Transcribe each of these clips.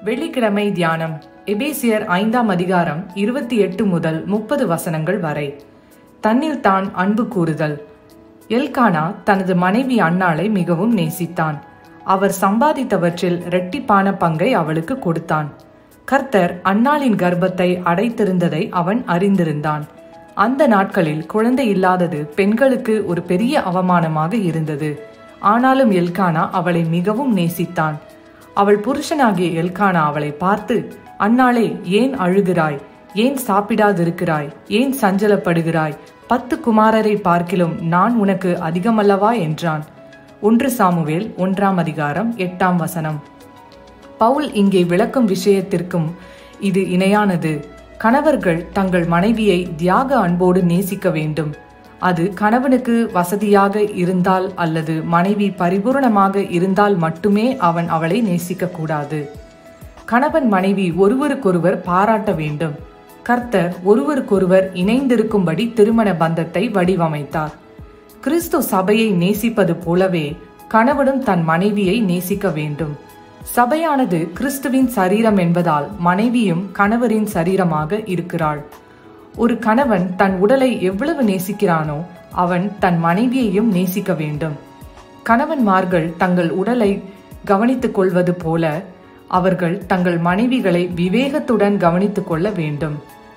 வெள்ளிக்கிழமை தியானம் எபேசியர் ஐந்தாம் அதிகாரம் இருபத்தி எட்டு முதல் முப்பது வசனங்கள் வரை தன்னில் தான் அன்பு கூறுதல் எல்கானா தனது மனைவி அன்னாளை மிகவும் நேசித்தான் அவர் சம்பாதித்தவற்றில் இரட்டிப்பான பங்கை அவளுக்கு கொடுத்தான் கர்த்தர் அன்னாளின் கர்ப்பத்தை அடைத்திருந்ததை அவன் அறிந்திருந்தான் அந்த நாட்களில் குழந்தை இல்லாதது பெண்களுக்கு ஒரு பெரிய அவமானமாக இருந்தது ஆனாலும் எல்கானா அவளை மிகவும் நேசித்தான் அவள் புருஷனாகிய எல்கானா அவளை பார்த்து அன்னாளே ஏன் அழுகிறாய் ஏன் சாப்பிடாதிருக்கிறாய் ஏன் சஞ்சலப்படுகிறாய் பத்து குமாரரை பார்க்கிலும் நான் உனக்கு அதிகமல்லவா என்றான் ஒன்று சாமுவேல் ஒன்றாம் அதிகாரம் எட்டாம் வசனம் பவுல் இங்கே விளக்கும் விஷயத்திற்கும் இது இணையானது கணவர்கள் தங்கள் மனைவியை தியாக அன்போடு நேசிக்க வேண்டும் அது கணவனுக்கு வசதியாக இருந்தால் அல்லது மனைவி பரிபூரணமாக இருந்தால் மட்டுமே அவன் அவளை நேசிக்க கூடாது கணவன் மனைவி ஒருவருக்கொருவர் பாராட்ட வேண்டும் கர்த்தர் ஒருவருக்கொருவர் இணைந்திருக்கும்படி திருமண பந்தத்தை வடிவமைத்தார் கிறிஸ்து சபையை நேசிப்பது போலவே கணவனும் தன் மனைவியை நேசிக்க வேண்டும் சபையானது கிறிஸ்துவின் சரீரம் என்பதால் மனைவியும் கணவரின் சரீரமாக இருக்கிறாள் ஒரு கணவன் தன் உடலை எவ்வளவு நேசிக்கிறானோ அவன் தன் மனைவியையும் நேசிக்க வேண்டும் கணவன்மார்கள் தங்கள் உடலை கவனித்துக் கொள்வது போல அவர்கள் தங்கள் மனைவிகளை விவேகத்துடன் கவனித்துக் கொள்ள வேண்டும்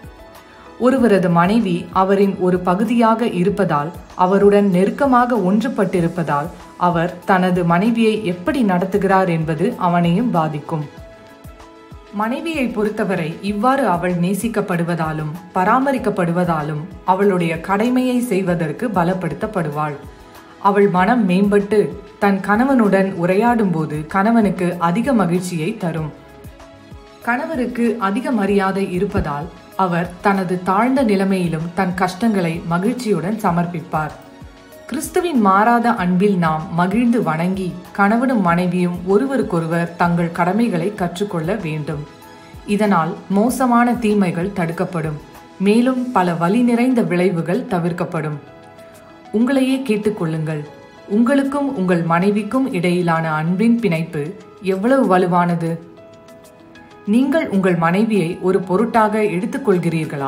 ஒருவரது மனைவி அவரின் ஒரு பகுதியாக இருப்பதால் அவருடன் நெருக்கமாக ஒன்றுபட்டிருப்பதால் அவர் தனது மனைவியை எப்படி நடத்துகிறார் என்பது அவனையும் பாதிக்கும் மனைவியை பொறுத்தவரை இவ்வாறு அவள் நேசிக்கப்படுவதாலும் பராமரிக்கப்படுவதாலும் அவளுடைய கடமையை செய்வதற்கு பலப்படுத்தப்படுவாள் அவள் மனம் மேம்பட்டு தன் கணவனுடன் உரையாடும் போது கணவனுக்கு அதிக மகிழ்ச்சியை தரும் கணவருக்கு அதிக மரியாதை இருப்பதால் அவர் தனது தாழ்ந்த நிலைமையிலும் தன் கஷ்டங்களை மகிழ்ச்சியுடன் சமர்ப்பிப்பார் கிறிஸ்துவின் மாறாத அன்பில் நாம் மகிழ்ந்து வணங்கி கணவனும் மனைவியும் ஒருவருக்கொருவர் தங்கள் கடமைகளை கற்றுக்கொள்ள வேண்டும் இதனால் மோசமான தீமைகள் தடுக்கப்படும் மேலும் பல வலி நிறைந்த விளைவுகள் தவிர்க்கப்படும் உங்களையே கேட்டுக்கொள்ளுங்கள் உங்களுக்கும் உங்கள் மனைவிக்கும் இடையிலான அன்பின் பிணைப்பு எவ்வளவு வலுவானது நீங்கள் உங்கள் மனைவியை ஒரு பொருட்டாக எடுத்துக்கொள்கிறீர்களா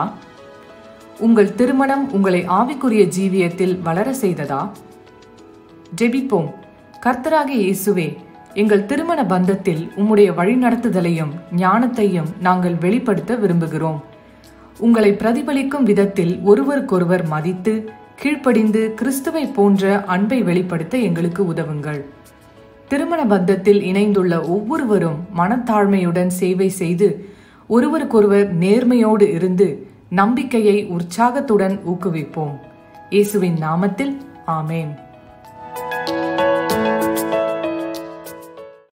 உங்கள் திருமணம் உங்களை ஆவிக்குரிய ஜீவியத்தில் வளர செய்ததா ஜெபிப்போம் கர்த்தராக இயேசுவே எங்கள் திருமண பந்தத்தில் உம்முடைய வழிநடத்துதலையும் ஞானத்தையும் நாங்கள் வெளிப்படுத்த விரும்புகிறோம் உங்களை பிரதிபலிக்கும் விதத்தில் ஒருவருக்கொருவர் மதித்து கீழ்ப்படிந்து கிறிஸ்துவை போன்ற அன்பை வெளிப்படுத்த எங்களுக்கு உதவுங்கள் திருமண பந்தத்தில் இணைந்துள்ள ஒவ்வொருவரும் மனத்தாழ்மையுடன் சேவை செய்து ஒருவருக்கொருவர் நேர்மையோடு இருந்து நம்பிக்கையை உற்சாகத்துடன் ஊக்குவிப்போம் இயேசுவின் நாமத்தில் ஆமேன்